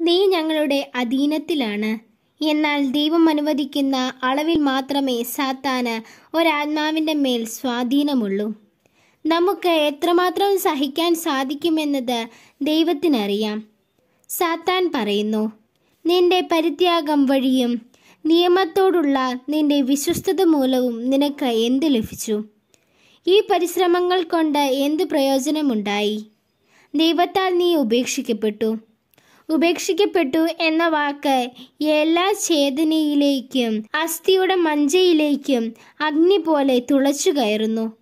നീ ഞങ്ങളുടെ അധീനത്തിലാണ് എന്നാൽ ദൈവം അനുവദിക്കുന്ന അളവിൽ മാത്രമേ സാത്താന് ഒരാത്മാവിൻ്റെ മേൽ സ്വാധീനമുള്ളൂ നമുക്ക് എത്രമാത്രം സഹിക്കാൻ സാധിക്കുമെന്നത് ദൈവത്തിനറിയാം സാത്താൻ പറയുന്നു നിന്റെ പരിത്യാഗം വഴിയും നിയമത്തോടുള്ള നിന്റെ വിശ്വസ്തത മൂലവും നിനക്ക് എന്ത് ലഭിച്ചു ഈ പരിശ്രമങ്ങൾ കൊണ്ട് എന്ത് പ്രയോജനമുണ്ടായി ദൈവത്താൽ നീ ഉപേക്ഷിക്കപ്പെട്ടു ഉപേക്ഷിക്കപ്പെട്ടു എന്ന വാക്ക് എല്ലാ ചേതനയിലേക്കും അസ്ഥിയുടെ മഞ്ചയിലേക്കും അഗ്നി പോലെ തുളച്ചു കയറുന്നു